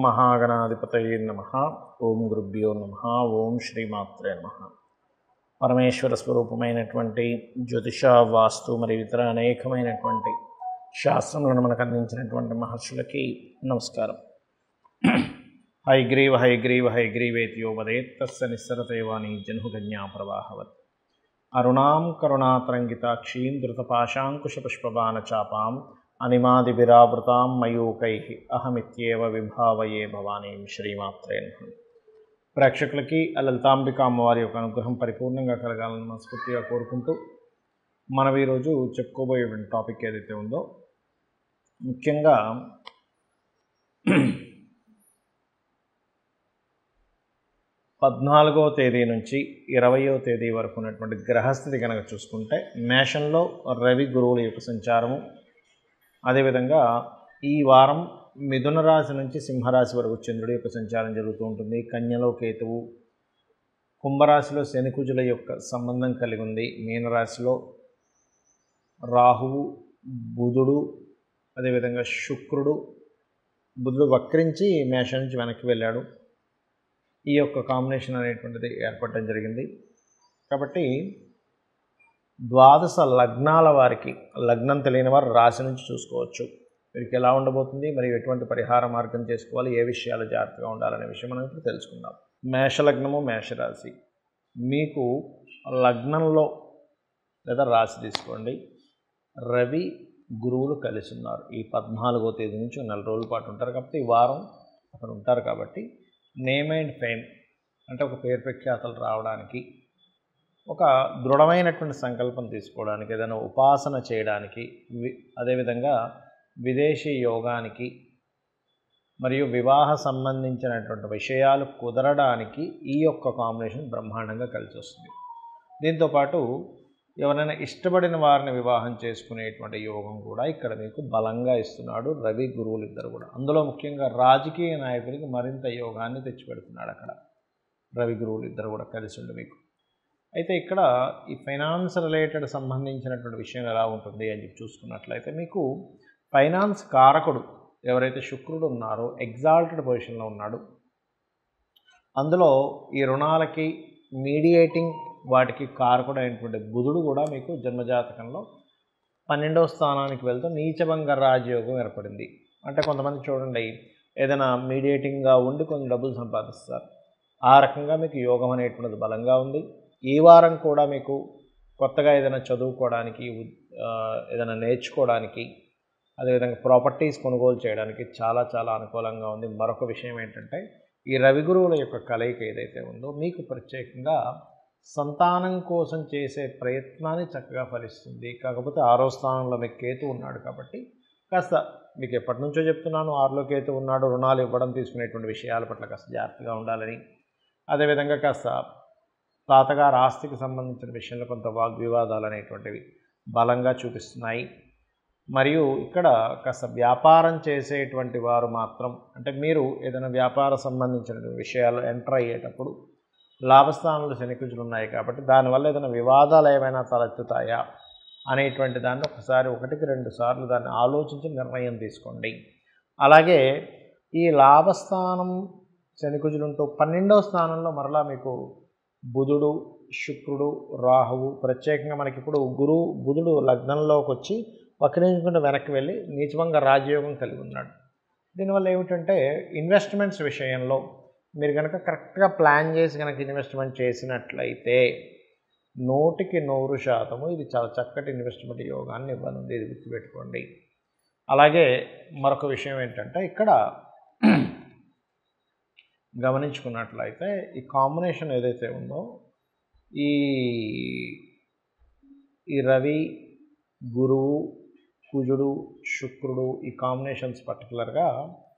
మహాగణాధిపతయే నమ ఓం గురుభ్యో నమ ఓం శ్రీమాత్రే నమ పరమేశ్వర స్వరూపమైనటువంటి జ్యోతిష వాస్తు మరియు ఇతర అనేకమైనటువంటి శాస్త్రములను మనకు అందించినటువంటి మహర్షులకి నమస్కారం హైగ్రీవ హైగ్రీవ హైగ్రీవేత్యోపదేత్ తస్య నిస్సరతేవాణి జన్హుగన్యా ప్రవాహవత్ అరుణాం కరుణాతరంగితాక్షీం ధృతపాశాంకుశపుష్పబాణచాపాం అనిమాదివిరావృతాం మయూకై అహమిత్యేవ విభావయే భవానీం శ్రీమాత్రే నమః ప్రేక్షకులకి ఆ లలితాంబిక అమ్మవారి యొక్క అనుగ్రహం పరిపూర్ణంగా కలగాలని మనస్ఫూర్తిగా కోరుకుంటూ మనం ఈరోజు చెప్పుకోబోయేటువంటి టాపిక్ ఏదైతే ఉందో ముఖ్యంగా పద్నాలుగో తేదీ నుంచి ఇరవయో తేదీ వరకు ఉన్నటువంటి గ్రహస్థితి కనుక చూసుకుంటే మేషంలో రవి గురువుల యొక్క సంచారము అదేవిధంగా ఈ వారం మిథున రాశి నుంచి సింహరాశి వరకు చంద్రుడి యొక్క సంచారం జరుగుతూ ఉంటుంది కన్యలో కేతువు కుంభరాశిలో శనికుజుల యొక్క సంబంధం కలిగి ఉంది మీనరాశిలో రాహువు బుధుడు అదేవిధంగా శుక్రుడు బుధుడు వక్రించి మేషం నుంచి వెనక్కి వెళ్ళాడు ఈ యొక్క కాంబినేషన్ అనేటువంటిది ఏర్పడడం జరిగింది కాబట్టి ద్వాదశ లగ్నాల వారికి లగ్నం తెలియని వారు రాశి నుంచి చూసుకోవచ్చు వీరికి ఎలా ఉండబోతుంది మరియు ఎటువంటి పరిహార మార్గం చేసుకోవాలి ఏ విషయాలు జాగ్రత్తగా ఉండాలనే విషయం మనం ఇప్పుడు తెలుసుకుందాం మేషలగ్నము మేషరాశి మీకు లగ్నంలో లేదా రాశి తీసుకోండి రవి గురువులు కలిసి ఉన్నారు ఈ పద్నాలుగో తేదీ నుంచి నెల రోజుల పాటు ఉంటారు కాబట్టి ఈ వారం అక్కడ ఉంటారు కాబట్టి నేమ్ అండ్ ఫేమ్ అంటే ఒక పేరు ప్రఖ్యాతలు రావడానికి ఒక దృఢమైనటువంటి సంకల్పం తీసుకోవడానికి ఏదైనా ఉపాసన చేయడానికి వి అదేవిధంగా విదేశీ యోగానికి మరియు వివాహ సంబంధించినటువంటి విషయాలు కుదరడానికి ఈ యొక్క కాంబినేషన్ బ్రహ్మాండంగా కలిసి వస్తుంది దీంతోపాటు ఎవరైనా ఇష్టపడిన వారిని వివాహం చేసుకునేటువంటి యోగం కూడా ఇక్కడ మీకు బలంగా ఇస్తున్నాడు రవి గురువులు ఇద్దరు కూడా అందులో ముఖ్యంగా రాజకీయ నాయకులకి మరింత యోగాన్ని తెచ్చిపెడుతున్నాడు అక్కడ రవి గురువులు ఇద్దరు కూడా కలిసి ఉండి మీకు అయితే ఇక్కడ ఈ ఫైనాన్స్ రిలేటెడ్ సంబంధించినటువంటి విషయం ఎలా ఉంటుంది అని చెప్పి చూసుకున్నట్లయితే మీకు ఫైనాన్స్ కారకుడు ఎవరైతే శుక్రుడు ఉన్నారో ఎగ్జాల్టెడ్ పొజిషన్లో ఉన్నాడు అందులో ఈ రుణాలకి మీడియేటింగ్ వాటికి కారకుడు అయినటువంటి బుధుడు కూడా మీకు జన్మజాతకంలో పన్నెండవ స్థానానికి వెళ్తూ నీచభంగ రాజయోగం ఏర్పడింది అంటే కొంతమంది చూడండి ఏదైనా మీడియేటింగ్గా ఉండి కొన్ని డబ్బులు సంపాదిస్తారు ఆ రకంగా మీకు యోగం అనేటువంటిది బలంగా ఉంది ఈ వారం కూడా మీకు కొత్తగా ఏదైనా చదువుకోవడానికి ఏదైనా నేర్చుకోవడానికి అదేవిధంగా ప్రాపర్టీస్ కొనుగోలు చేయడానికి చాలా చాలా అనుకూలంగా ఉంది మరొక విషయం ఏంటంటే ఈ రవి గురువుల యొక్క కలయిక ఏదైతే ఉందో మీకు ప్రత్యేకంగా సంతానం కోసం చేసే ప్రయత్నాన్ని చక్కగా ఫలిస్తుంది కాకపోతే ఆరో స్థానంలో మీకు కేతు ఉన్నాడు కాబట్టి కాస్త మీకు ఎప్పటి నుంచో చెప్తున్నాను ఆరులో కేతు ఉన్నాడు రుణాలు ఇవ్వడం తీసుకునేటువంటి విషయాల పట్ల కాస్త జాగ్రత్తగా ఉండాలని అదేవిధంగా కాస్త తాతగారు ఆస్తికి సంబంధించిన విషయంలో కొంత వాగ్వివాదాలు అనేటువంటివి బలంగా చూపిస్తున్నాయి మరియు ఇక్కడ కాస్త వ్యాపారం చేసేటువంటి వారు మాత్రం అంటే మీరు ఏదైనా వ్యాపార సంబంధించిన విషయాలు ఎంటర్ అయ్యేటప్పుడు లాభస్థానంలో శనికుజులు ఉన్నాయి కాబట్టి దానివల్ల ఏదైనా వివాదాలు ఏమైనా తలెత్తుతాయా అనేటువంటి దాన్ని ఒకసారి ఒకటికి రెండు సార్లు దాన్ని ఆలోచించి నిర్ణయం తీసుకోండి అలాగే ఈ లాభస్థానం శనికుజులుంటూ పన్నెండవ స్థానంలో మరలా మీకు బుధుడు శుక్రుడు రాహువు ప్రత్యేకంగా మనకి ఇప్పుడు గురువు బుధుడు లగ్నంలోకి వచ్చి వక్రించుకుంటూ వెనక్కి వెళ్ళి నీచమంగా రాజయోగం కలిగి ఉన్నాడు దీనివల్ల ఏమిటంటే ఇన్వెస్ట్మెంట్స్ విషయంలో మీరు కనుక కరెక్ట్గా ప్లాన్ చేసి కనుక ఇన్వెస్ట్మెంట్ చేసినట్లయితే నూటికి నూరు శాతము ఇది చాలా చక్కటి ఇన్వెస్ట్మెంట్ యోగాన్ని ఇవ్వనుంది ఇది గుర్తుపెట్టుకోండి అలాగే మరొక విషయం ఏంటంటే ఇక్కడ గమనించుకున్నట్లయితే ఈ కాంబినేషన్ ఏదైతే ఉందో ఈ ఈ రవి గురువు కుజుడు శుక్రుడు ఈ కాంబినేషన్స్ పర్టికులర్గా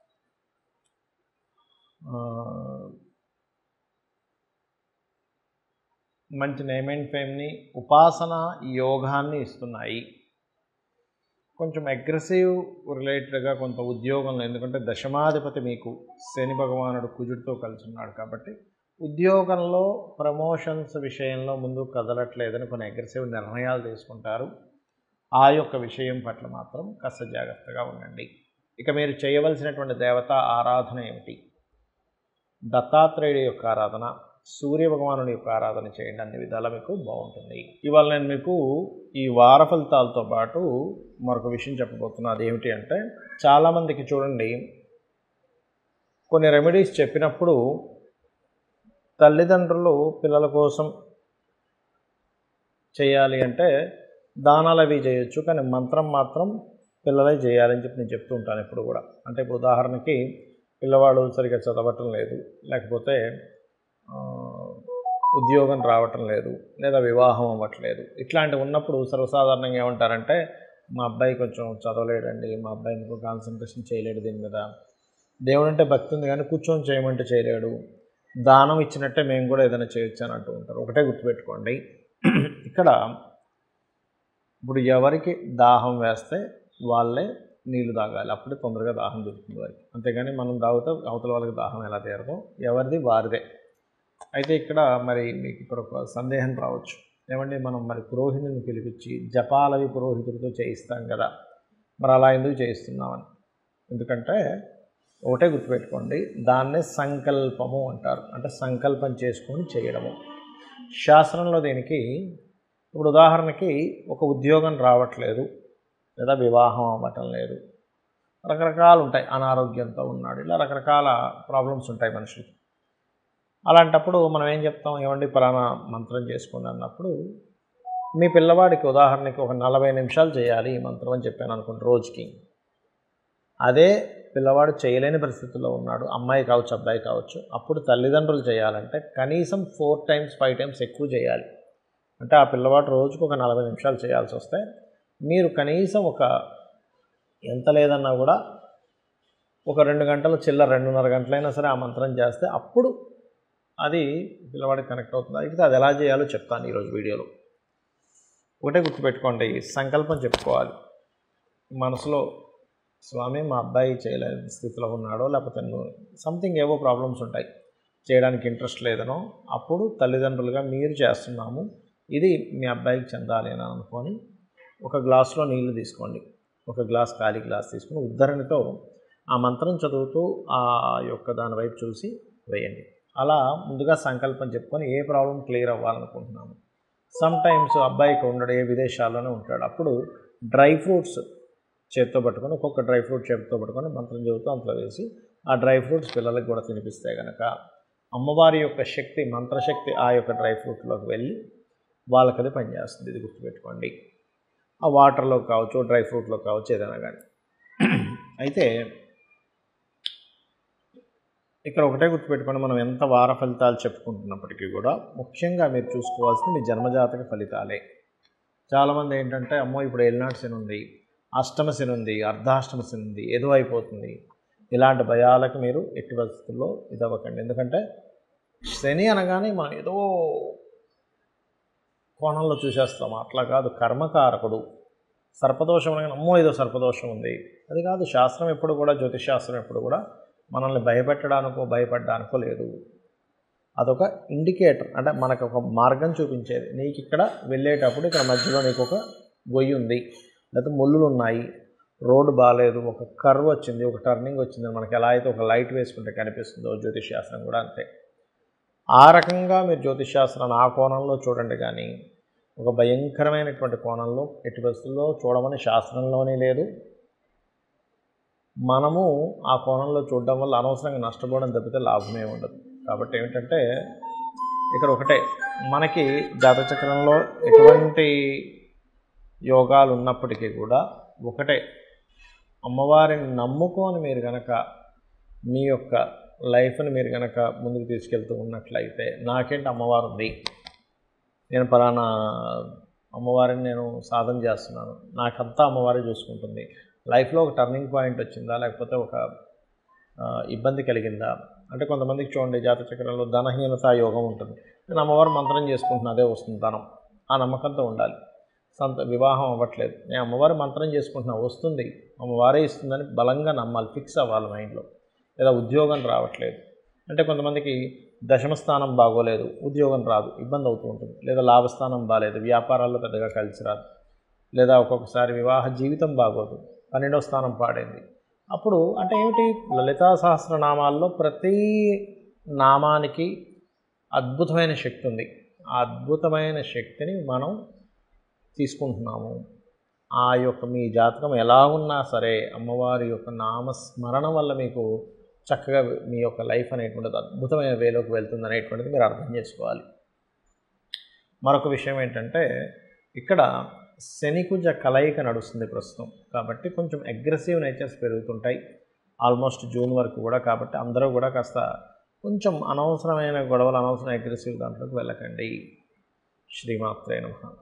మంచి నేమ్ అండ్ ఫేమ్ని ఉపాసన యోగాన్ని ఇస్తున్నాయి కొంచెం అగ్రెసివ్ రిలేటెడ్గా కొంత ఉద్యోగంలో ఎందుకంటే దశమాధిపతి మీకు శని భగవానుడు కుజుడితో కలిసి ఉన్నాడు కాబట్టి ఉద్యోగంలో ప్రమోషన్స్ విషయంలో ముందు కదలట్లేదని కొన్ని అగ్రెసివ్ నిర్ణయాలు తీసుకుంటారు ఆ యొక్క విషయం పట్ల మాత్రం కాస్త జాగ్రత్తగా ఉండండి ఇక మీరు చేయవలసినటువంటి దేవత ఆరాధన ఏమిటి దత్తాత్రేయుడి యొక్క ఆరాధన సూర్య భగవానుడి యొక్క ఆరాధన చేయండి అన్ని విధాలా మీకు బాగుంటుంది ఇవాళ నేను మీకు ఈ వార ఫలితాలతో పాటు మరొక విషయం చెప్పబోతున్నా అదేమిటి అంటే చాలామందికి చూడండి కొన్ని రెమెడీస్ చెప్పినప్పుడు తల్లిదండ్రులు పిల్లల కోసం చేయాలి అంటే దానాలు అవి చేయొచ్చు కానీ మంత్రం మాత్రం పిల్లలే చేయాలని చెప్పి నేను చెప్తూ ఉంటాను ఇప్పుడు కూడా అంటే ఇప్పుడు ఉదాహరణకి పిల్లవాడు సరిగ్గా చదవటం లేదు లేకపోతే ఆ, ఉద్యోగం రావటం లేదు లేదా వివాహం అవ్వట్లేదు ఇట్లాంటివి ఉన్నప్పుడు సర్వసాధారణంగా ఏమంటారంటే మా అబ్బాయి కొంచెం చదవలేడండి మా అబ్బాయి ఎందుకు కాన్సన్ట్రేషన్ చేయలేడు దీని మీద దేవుడు అంటే భక్తి ఉంది కానీ కూర్చొని చేయమంటే చేయలేడు దానం ఇచ్చినట్టే మేము కూడా ఏదైనా చేయొచ్చు అని అంటూ ఉంటారు ఒకటే గుర్తుపెట్టుకోండి ఇక్కడ ఇప్పుడు ఎవరికి దాహం వేస్తే వాళ్ళే నీళ్లు తాగాలి అప్పుడే తొందరగా దాహం దొరుకుతుంది వారికి అంతేగాని మనం తాగితే అవతల వాళ్ళకి దాహం ఎలా తీరదో ఎవరిది వారిదే అయితే ఇక్కడ మరి మీకు ఇక్కడ ఒక సందేహం రావచ్చు ఏమండి మనం మరి పురోహితుని పిలిపించి జపాలవి పురోహితుడితో చేయిస్తాం కదా మరి అలా ఎందుకు చేయిస్తున్నామని ఎందుకంటే ఒకటే గుర్తుపెట్టుకోండి దాన్నే సంకల్పము అంటారు అంటే సంకల్పం చేసుకొని చేయడము శాస్త్రంలో దీనికి ఇప్పుడు ఉదాహరణకి ఒక ఉద్యోగం రావట్లేదు లేదా వివాహం అవ్వటం లేదు రకరకాలు ఉంటాయి అనారోగ్యంతో ఉన్నాడు ఇలా రకరకాల ప్రాబ్లమ్స్ ఉంటాయి మనుషులకి అలాంటప్పుడు మనం ఏం చెప్తాం ఏమండి పలానా మంత్రం చేసుకోండి అన్నప్పుడు మీ పిల్లవాడికి ఉదాహరణకి ఒక నలభై నిమిషాలు చేయాలి ఈ మంత్రం అని చెప్పాను అనుకోండి రోజుకి అదే పిల్లవాడు చేయలేని పరిస్థితుల్లో ఉన్నాడు అమ్మాయి కావచ్చు అబ్బాయి కావచ్చు అప్పుడు తల్లిదండ్రులు చేయాలంటే కనీసం ఫోర్ టైమ్స్ ఫైవ్ టైమ్స్ ఎక్కువ చేయాలి అంటే ఆ పిల్లవాడు రోజుకు ఒక నలభై నిమిషాలు చేయాల్సి వస్తే మీరు కనీసం ఒక ఎంత లేదన్నా కూడా ఒక రెండు గంటల చిల్లర రెండున్నర గంటలైనా సరే ఆ మంత్రం చేస్తే అప్పుడు అది పిల్లవాడికి కనెక్ట్ అవుతుంది అయితే అది ఎలా చేయాలో చెప్తాను ఈరోజు వీడియోలో ఒకటే గుర్తుపెట్టుకోండి సంకల్పం చెప్పుకోవాలి మనసులో స్వామి మా అబ్బాయి చేయలేని స్థితిలో ఉన్నాడో లేకపోతే సంథింగ్ ఏవో ప్రాబ్లమ్స్ ఉంటాయి చేయడానికి ఇంట్రెస్ట్ లేదనో అప్పుడు తల్లిదండ్రులుగా మీరు చేస్తున్నాము ఇది మీ అబ్బాయికి చెందాలి అని అనుకొని ఒక గ్లాసులో నీళ్లు తీసుకోండి ఒక గ్లాస్ ఖాళీ గ్లాస్ తీసుకుని ఉద్ధరణితో ఆ మంత్రం చదువుతూ ఆ యొక్క దాని వైపు చూసి వేయండి అలా ముందుగా సంకల్పం చెప్పుకొని ఏ ప్రాబ్లం క్లియర్ అవ్వాలనుకుంటున్నాము సమ్ టైమ్స్ అబ్బాయికి ఉండడు ఏ విదేశాల్లోనే ఉంటాడు అప్పుడు డ్రై ఫ్రూట్స్ చేత్తో పట్టుకొని ఒక్కొక్క డ్రై ఫ్రూట్ చేతితో పట్టుకొని మంత్రం చెబుతూ అంతలో వేసి ఆ డ్రై ఫ్రూట్స్ పిల్లలకు కూడా తినిపిస్తే కనుక అమ్మవారి యొక్క శక్తి మంత్రశక్తి ఆ యొక్క డ్రై ఫ్రూట్లోకి వెళ్ళి వాళ్ళకి అది పనిచేస్తుంది ఇది గుర్తుపెట్టుకోండి ఆ వాటర్లో కావచ్చు డ్రై ఫ్రూట్లో కావచ్చు ఏదైనా కానీ అయితే ఇక్కడ ఒకటే గుర్తుపెట్టుకోండి మనం ఎంత వార ఫలితాలు చెప్పుకుంటున్నప్పటికీ కూడా ముఖ్యంగా మీరు చూసుకోవాల్సింది మీ జన్మజాతక ఫలితాలే చాలామంది ఏంటంటే అమ్మో ఇప్పుడు ఏలినాటి శని ఉంది అష్టమ శని ఉంది అర్ధాష్టమ శని ఉంది ఏదో అయిపోతుంది ఇలాంటి భయాలకు మీరు ఎట్టి పరిస్థితుల్లో ఇదవ్వకండి ఎందుకంటే శని అనగానే మనం ఏదో కోణంలో చూసేస్తాం అట్లా కాదు కర్మకారకుడు సర్పదోషం అనగానే అమ్మో ఏదో సర్పదోషం ఉంది అది కాదు శాస్త్రం ఎప్పుడు కూడా జ్యోతిష్ శాస్త్రం ఎప్పుడు కూడా మనల్ని భయపెట్టడానికో భయపడడానికో లేదు అదొక ఇండికేటర్ అంటే మనకు ఒక మార్గం చూపించేది నీకు ఇక్కడ వెళ్ళేటప్పుడు ఇక్కడ మధ్యలో నీకు ఒక గొయ్యి ఉంది లేకపోతే ముళ్ళులు ఉన్నాయి రోడ్డు బాగాలేదు ఒక కర్వ్ వచ్చింది ఒక టర్నింగ్ వచ్చింది మనకి ఎలా అయితే ఒక లైట్ వేసుకుంటే కనిపిస్తుందో జ్యోతిష్ శాస్త్రం కూడా అంతే ఆ రకంగా మీరు జ్యోతిష్ శాస్త్రాన్ని ఆ కోణంలో చూడండి కానీ ఒక భయంకరమైనటువంటి కోణంలో ఎట్టి పరిస్థితుల్లో చూడమని శాస్త్రంలోనే లేదు మనము ఆ కోణంలో చూడడం వల్ల అనవసరంగా నష్టపోవడం తప్పితే లాభమే ఉండదు కాబట్టి ఏమిటంటే ఇక్కడ ఒకటే మనకి జాతచక్రంలో ఎటువంటి యోగాలు ఉన్నప్పటికీ కూడా ఒకటే అమ్మవారిని నమ్ముకొని మీరు కనుక మీ యొక్క లైఫ్ని మీరు కనుక ముందుకు తీసుకెళ్తూ ఉన్నట్లయితే నాకేంటి అమ్మవారు ఉంది నేను పలానా అమ్మవారిని నేను సాధన చేస్తున్నాను నాకంతా అమ్మవారే చూసుకుంటుంది లైఫ్లో ఒక టర్నింగ్ పాయింట్ వచ్చిందా లేకపోతే ఒక ఆ, ఇబ్బంది కలిగిందా అంటే కొంతమందికి చూడండి జాతక చక్రంలో ధనహీనత యోగం ఉంటుంది నేను అమ్మవారు మంత్రం చేసుకుంటున్నా అదే వస్తుంది ధనం ఆ నమ్మకంతో ఉండాలి సంత వివాహం అవ్వట్లేదు నేను అమ్మవారి మంత్రం చేసుకుంటున్నా వస్తుంది అమ్మవారే ఇస్తుందని బలంగా నమ్మాలి ఫిక్స్ అవ్వాలి మైండ్లో లేదా ఉద్యోగం రావట్లేదు అంటే కొంతమందికి దశమ స్థానం బాగోలేదు ఉద్యోగం రాదు ఇబ్బంది అవుతూ ఉంటుంది లేదా లాభస్థానం బాగాలేదు వ్యాపారాల్లో పెద్దగా కలిసి రాదు లేదా ఒక్కొక్కసారి వివాహ జీవితం బాగోదు పన్నెండో స్థానం పాడైంది అప్పుడు అంటే ఏమిటి లలితా సహస్రనామాల్లో ప్రతి నామానికి అద్భుతమైన శక్తి ఉంది ఆ అద్భుతమైన శక్తిని మనం తీసుకుంటున్నాము ఆ యొక్క మీ జాతకం ఎలా ఉన్నా సరే అమ్మవారి యొక్క నామస్మరణ వల్ల మీకు చక్కగా మీ యొక్క లైఫ్ అనేటువంటిది అద్భుతమైన వేలోకి వెళ్తుంది అనేటువంటిది మీరు అర్థం చేసుకోవాలి మరొక విషయం ఏంటంటే ఇక్కడ శనికుజ కలయిక నడుస్తుంది ప్రస్తుతం కాబట్టి కొంచెం అగ్రెసివ్ నేచర్స్ పెరుగుతుంటాయి ఆల్మోస్ట్ జూన్ వరకు కూడా కాబట్టి అందరూ కూడా కాస్త కొంచెం అనవసరమైన గొడవలు అనవసరమైన అగ్రెసివ్ దాంట్లోకి వెళ్ళకండి శ్రీమాత్రే నమ